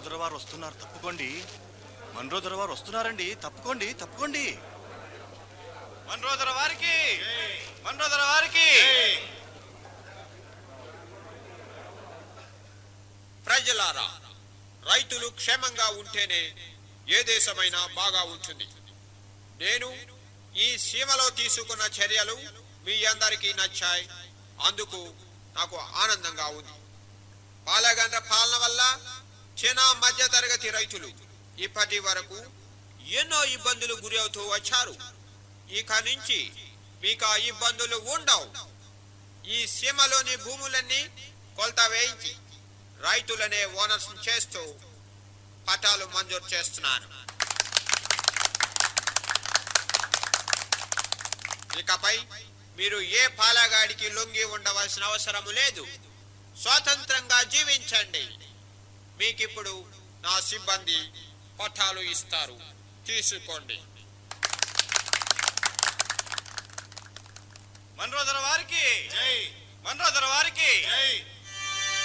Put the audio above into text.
మన్రోదర వారు వస్తున్నారు తప్పుకోండి మన్రోదర వారు వస్తున్నారండి తప్పుకోండి తప్పుకోండి మన్రోదర వారికి మన్రోదర వారికి ప్రజలారా రైతులు క్షేమంగా ఉంటేనే ఏ దేశమైనా బాగా ఉంటుంది నేను ఈ సీమలో తీసుకున్న చర్యలు మీ అందరికీ నచ్చాయి అందుకు నాకు ఆనందంగా ఉంది పాలగండ్ర పాలన వల్ల చిన్న మధ్య తరగతి రైతులు ఇప్పటి వరకు ఎన్నో ఇబ్బందులు గురి అవుతూ వచ్చారు ఇక నుంచి మీకు ఆ ఇబ్బందులు ఉండవు ఈ సీమలోని భూములన్నీ కొలత వేయించి రైతులనే ఓనర్స్ చేస్తూ పట్టాలు మంజూరు చేస్తున్నాను ఇకపై మీరు ఏ పాలగాడికి లొంగి ఉండవలసిన అవసరం లేదు స్వాతంత్రంగా జీవించండి మీకిప్పుడు నా సిబ్బంది పట్టాలు ఇస్తారు తీసుకోండి మన్రోదర వారికి మన్రోదర వారికి